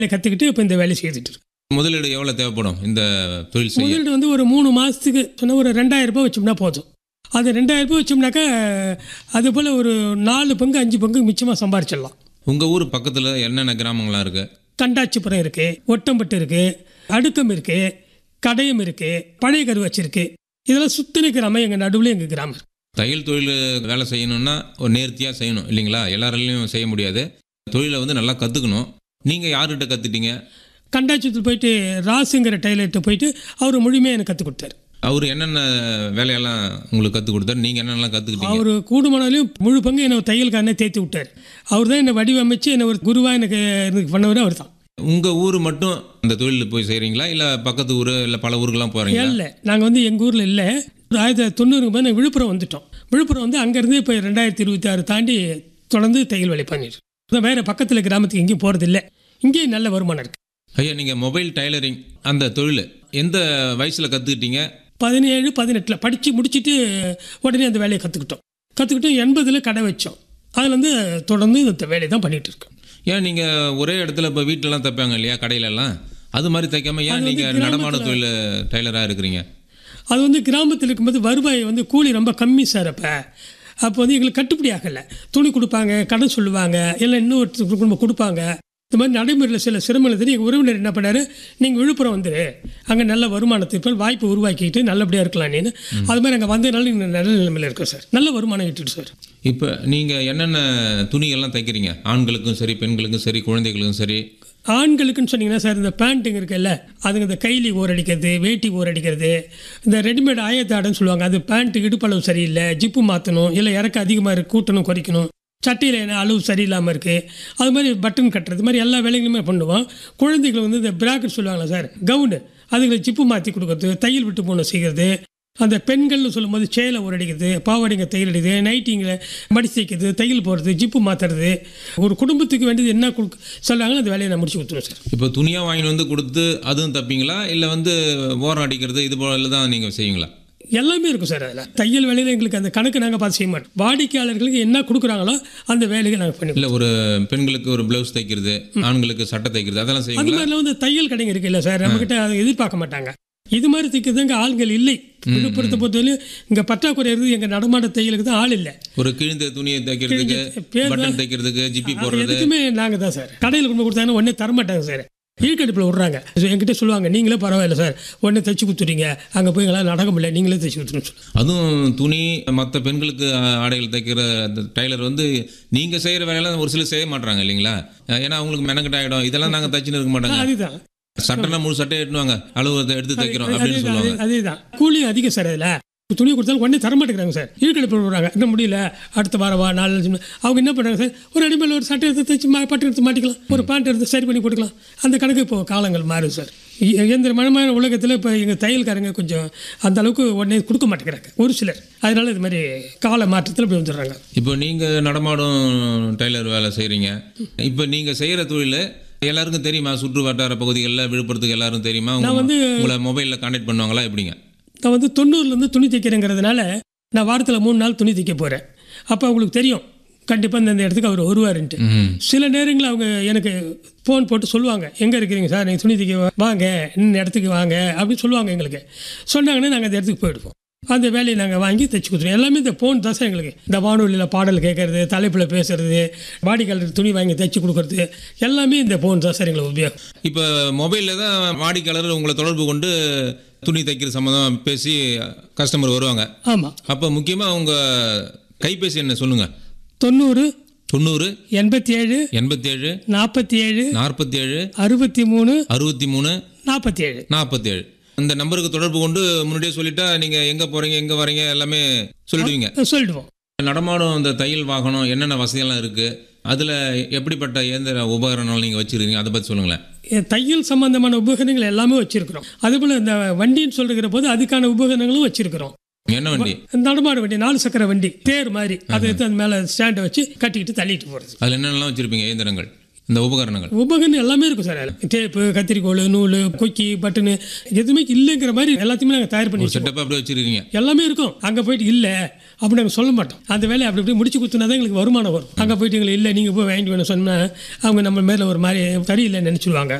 கற்றுக்கிட்டு இப்போ இந்த வேலையை செய்துட்டு இருக்கேன் முதலீடு எவ்வளோ தேவைப்படும் இந்த தொழில் செய்ய முதலீடு வந்து ஒரு மூணு மாதத்துக்கு சொன்ன ஒரு ரெண்டாயிரம் ரூபாய் வச்சோம்னா போதும் அது ரெண்டாயிரம் ரூபாய் வச்சோம்னாக்கா அது போல் ஒரு நாலு பங்கு அஞ்சு பங்கு மிச்சமாக சம்பாரிச்சிடலாம் உங்கள் ஊர் பக்கத்தில் என்னென்ன கிராமங்கள்லாம் இருக்குது கண்டாச்சிபுரம் இருக்குது ஒட்டம்பட்டு இருக்குது அடுக்கம் இருக்குது கடையம் இருக்குது பழைய கருவச்சி இருக்குது இதெல்லாம் சுத்தின கிராமம் எங்கள் நடுவில் எங்கள் கிராமம் இருக்கு. தையல் தொழில் வேலை செய்யணும்னா ஒரு நேர்த்தியாக செய்யணும் இல்லைங்களா எல்லாராலையும் செய்ய முடியாது தொழிலை வந்து நல்லா கற்றுக்கணும் நீங்கள் யார்கிட்ட கற்றுட்டீங்க கண்டாச்சிபுரத்தில் போயிட்டு ராசுங்கிற டைலர்கிட்ட போயிட்டு அவர் முழுமையாக எனக்கு கற்றுக் கொடுத்தாரு அவர் என்னென்ன வேலையெல்லாம் உங்களுக்கு கற்றுக் கொடுத்தாரு நீங்கள் என்னென்னலாம் கற்றுக்கிட்டீங்க அவர் கூடுமானாலையும் முழு பங்கு என்னை தையல்காரனே தேர்த்தி விட்டார் அவர் தான் என்னை வடிவமைச்சு என்னை ஒரு குருவாக எனக்கு எனக்கு பண்ணவர் அவர் தான் உங்கள் ஊர் மட்டும் அந்த தொழிலில் போய் செய்கிறீங்களா இல்லை பக்கத்து ஊர் இல்லை பல ஊருக்கெல்லாம் போகிறீங்களா இல்லை நாங்கள் வந்து எங்கள் ஊரில் இல்லை ஆயிரத்தி தொள்ளாயிரத்தி தொண்ணூறுக்கு போது நாங்கள் விழுப்புரம் வந்துட்டோம் விழுப்புரம் வந்து அங்கேருந்து இப்போ ரெண்டாயிரத்தி இருபத்தி ஆறு தாண்டி தொடர்ந்து தையல் வேலை பண்ணிட்டு இருக்கோம். வேறு பக்கத்தில் கிராமத்துக்கு எங்கேயும் போகிறது இல்லை இங்கேயும் நல்ல வருமானம் இருக்குது ஐயா நீங்கள் மொபைல் டைலரிங் அந்த தொழில் எந்த வயசில் கற்றுக்கிட்டீங்க பதினேழு பதினெட்டில் படித்து முடிச்சுட்டு உடனே அந்த வேலையை கற்றுக்கிட்டோம் கற்றுக்கிட்டு எண்பதில் கடை வச்சோம் அதில் வந்து தொடர்ந்து இந்த வேலையை தான் பண்ணிகிட்டு இருக்கோம் ஏன் நீங்கள் ஒரே இடத்துல இப்போ வீட்டிலலாம் தைப்பாங்க இல்லையா கடையிலலாம் அது மாதிரி தைக்காம ஏன் நீங்கள் நடமாட தொழில் டைலராக இருக்கிறீங்க அது வந்து கிராமத்தில் இருக்கும்போது வருவாய் வந்து கூலி ரொம்ப கம்மி சார் அப்போ அப்போ வந்து எங்களுக்கு கட்டுப்படி ஆகலை துணி கொடுப்பாங்க கடன் சொல்லுவாங்க இல்லை இன்னொருத்தருக்கு குடும்பம் கொடுப்பாங்க இந்த மாதிரி நடைமுறையில் சில சிரமங்கள் தெரியும் எங்கள் உறவினர் என்ன பண்ணாரு நீங்கள் விழுப்புரம் வந்துரு அங்கே நல்ல வருமானத்தை இப்போ வாய்ப்பு உருவாக்கிட்டு நல்லபடியாக இருக்கலாம் நீன்னு அது மாதிரி அங்கே வந்ததுனால நீங்கள் நல்ல நிலைமையில் இருக்கோம் சார் நல்ல வருமானம் ஈட்டுட்டு சார் இப்போ நீங்கள் என்னென்ன துணிகள்லாம் தைக்கிறீங்க ஆண்களுக்கும் சரி பெண்களுக்கும் சரி குழந்தைகளுக்கும் சரி ஆண்களுக்குன்னு சொன்னீங்கன்னா சார் இந்த பேண்ட்டுங்க இருக்குல்ல அதுங்க இந்த கைலி ஓர் அடிக்கிறது வேட்டி ஓர் அடிக்கிறது இந்த ரெடிமேட் ஆயத்தாடுன்னு சொல்லுவாங்க அது பேண்ட்டு இடுப்பளவு சரியில்லை ஜிப்பு மாற்றணும் இல்லை இறக்க அதிகமாக இருக்கு கூட்டணும் குறைக்கணும் சட்டையில் என்ன அளவு சரியில்லாமல் இருக்குது அது மாதிரி பட்டன் கட்டுறது இது மாதிரி எல்லா வேலைகளுமே பண்ணுவோம் குழந்தைகள் வந்து இந்த பிராக்கெட் சொல்லுவாங்களா சார் கவுனு அதுங்களுக்கு ஜிப்பு மாற்றி கொடுக்கறது தையல் விட்டு போன செய்கிறது அந்த பெண்கள்னு சொல்லும்போது சேலை ஒரு அடிக்கிறது பாவாடைங்க தையல் அடிக்கிறது நைட்டிங்கில் மடிச்சு தைக்கிறது தையல் போடுறது ஜிப்பு மாற்றுறது ஒரு குடும்பத்துக்கு வேண்டியது என்ன கொடுக்க சொல்கிறாங்களோ அந்த வேலையை நான் முடிச்சு கொடுத்துருவேன் சார் இப்போ துணியாக வாங்கிட்டு வந்து கொடுத்து அதுவும் தப்பீங்களா இல்லை வந்து ஓரம் அடிக்கிறது இது போல தான் நீங்கள் செய்வீங்களா எல்லாமே இருக்கும் சார் அதில் தையல் வேலையில் எங்களுக்கு அந்த கணக்கு நாங்கள் பார்த்து செய்ய மாட்டோம் வாடிக்கையாளர்களுக்கு என்ன கொடுக்குறாங்களோ அந்த வேலையை நாங்கள் பண்ணி இல்லை ஒரு பெண்களுக்கு ஒரு ப்ளவுஸ் தைக்கிறது ஆண்களுக்கு சட்டை தைக்கிறது அதெல்லாம் அது செய்வீங்களா மாதிரிலாம் வந்து தையல் கடைங்க இருக்கு இல்லை சார் நம்மக்கிட்ட அதை எதிர்பார்க்க மாட்டாங்க இது மாதிரி தைக்கிறதுங்க ஆள்கள் இல்லை விழுப்புரத்தை பொறுத்தவரையும் இங்கே பற்றாக்குறை இருக்குது எங்கள் நடமாட்ட தையலுக்கு தான் ஆள் இல்லை ஒரு கிழிந்த துணியை தைக்கிறதுக்கு பேர் பட்டன் தைக்கிறதுக்கு ஜிப்பி அது போடுறது எதுக்குமே நாங்கள் தான் சார் கடையில் கொண்டு போய் கொடுத்தாங்கன்னா உடனே தரமாட்டாங்க சார் ஈழ்கடுப்பில் விட்றாங்க என்கிட்ட சொல்லுவாங்க நீங்களே பரவாயில்ல சார் உடனே தைச்சு கொடுத்துறீங்க அங்கே போய் எங்களால் நடக்க முடியல நீங்களே தைச்சு கொடுத்துருன்னு சொல்லுவாங்க அதுவும் துணி மற்ற பெண்களுக்கு ஆ- ஆடைகள் தைக்கிற அந்த டைலர் வந்து நீங்கள் செய்கிற வேலையெல்லாம் ஒரு சிலர் செய்ய மாட்டாங்க இல்லைங்களா ஏன்னா அவங்களுக்கு மெனக்கெட் ஆகிடும் இதெல்லாம் நாங்கள் தைச்சுன்னு இருக்க மாட்டாங்க அதுதான் சட்டைனா முழு சட்டையை எடுத்துவாங்க அளவு எடுத்து தைக்கிறோம் அப்படின்னு சொல்லுவாங்க அதே தான் கூலி அதிகம் சார் அதில் துணி கொடுத்தாலும் உடனே தர மாட்டேங்கிறாங்க சார் ஈழ்கடுப்பு விடுறாங்க என்ன முடியல அடுத்த வாரம் வா நாலு லட்சம் அவங்க என்ன பண்ணுறாங்க சார் ஒரு அடிமையில் ஒரு சட்டை எடுத்து தைச்சு மா- பட்டு எடுத்து மாட்டிக்கலாம் ஒரு பேண்ட் எடுத்து சரி பண்ணி போட்டுக்கலாம் அந்த கணக்கு இப்போ காலங்கள் மாறுது சார் இ- இயந்திரமயமான உலகத்தில் இப்போ எங்கள் தையல்காரங்க கொஞ்சம் அந்த அளவுக்கு உடனே கொடுக்க மாட்டேங்கிறாங்க ஒரு சிலர் அதனால இது மாதிரி கால மாற்றத்தில் இப்படி வந்துடுறாங்க இப்போ நீங்கள் நடமாடும் டைலர் வேலை செய்கிறீங்க இப்போ நீங்கள் செய்கிற தொழில் எல்லாருக்கும் தெரியுமா சுற்று வட்டார பகுதிகளில் விழுப்புரத்துக்கு எல்லாரும் தெரியுமா உங்க- வந்து- உங்களை மொபைலில் கான்டாக்ட் பண்ணுவாங்களா எப்படிங்க நான் வந்து தொண்ணூறுலேருந்து துணி தைக்கிறேங்கிறதுனால நான் வாரத்தில் மூணு நாள் துணி தைக்க போகிறேன் அப்போ அவங்களுக்கு தெரியும் கண்டிப்பாக இந்த இடத்துக்கு அவர் வருவாருன்ட்டு ம் சில நேரங்களில் அவங்க எனக்கு ஃபோன் போட்டு சொல்லுவாங்க எங்கே இருக்கிறீங்க சார் நீங்கள் துணி தைக்க வா- வாங்க இந்த இடத்துக்கு வாங்க அப்படின்னு சொல்லுவாங்க எங்களுக்கு சொன்னாங்கன்னா நாங்கள் அந்த இடத்துக்கு போயிடுவோம் அந்த வேலையை நாங்கள் வாங்கி தைச்சு கொடுத்துருவோம் எல்லாமே இந்த ஃபோன் தான் சார் எங்களுக்கு இந்த வானொலியில் பாடல் கேட்கறது தலைப்பில் பேசுறது வாடிக்கையாளருக்கு துணி வாங்கி தைச்சு கொடுக்கறது எல்லாமே இந்த ஃபோன் தான் சார் எங்களுக்கு உபயோகம் இப்போ மொபைலில் தான் வாடிக்கையாளர் உங்களை தொடர்பு கொண்டு துணி தைக்கிற சம்மந்தம் பேசி கஸ்டமர் வருவாங்க ஆமாம் அப்போ முக்கியமாக உங்கள் கைபேசி என்ன சொல்லுங்கள் தொண்ணூறு தொண்ணூறு எண்பத்தி ஏழு எண்பத்தேழு நாற்பத்தி ஏழு நாற்பத்தி ஏழு அறுபத்தி மூணு அறுபத்தி மூணு நாற்பத்தி ஏழு நாற்பத்தேழு இந்த நம்பருக்கு தொடர்பு கொண்டு முன்னாடியே சொல்லிட்டா நீங்கள் எங்கே போகிறீங்க எங்கே வரீங்க எல்லாமே சொல்லிடுவீங்க சொல்லிடுவோம் நடமாடும் இந்த தையல் வாகனம் என்னென்ன வசதியெல்லாம் இருக்குது அதில் எப்படிப்பட்ட இயந்திர உபகரணங்கள் நீங்கள் வச்சுருக்கீங்க அதை பற்றி சொல்லுங்களேன் எ- தையல் சம்பந்தமான உபகரணங்கள் எல்லாமே வச்சிருக்கிறோம் அதேபோல் இந்த வண்டின்னு சொல்லுகிற போது அதுக்கான உபகரணங்களும் வச்சிருக்கிறோம் என்ன வண்டி நடமாடு வண்டி நாலு சக்கர வண்டி தேர் மாதிரி அதை எடுத்து அந்த மேலே ஸ்டாண்டை வச்சு கட்டிக்கிட்டு தள்ளிட்டு போகிறது அதில் என்னென்னலாம் வச்சுருப்பீங்க இயந்திரங்கள் இந்த உபகரணங்கள் உபகரணம் எல்லாமே இருக்கும் சார் அதில் டேப்பு கத்திரிக்கோல் நூல் கொக்கி பட்டனு எதுவுமே இல்லைங்கிற மாதிரி எல்லாத்தையுமே நாங்கள் தயார் பண்ணி ஒரு வச்சிருக்கோம் செட்டப் அப்படியே வச்சுருக்கீங்க எல்லாமே இருக்கும் அங்கே போயிட்டு இல்லை அப்படி நாங்கள் சொல்ல மாட்டோம் அந்த வேலையை அப்படி இப்படி முடிச்சு கொடுத்தனா தான் எங்களுக்கு வருமானம் வரும் அங்கே போயிட்டு எங்களுக்கு இல்லை நீங்கள் போய் வாங்கிட்டு வேணும் சொன்னால் அவங்க நம்ம மேலே ஒரு மாதிரி சரியில்லைன்னு நினச்சிடுவாங்க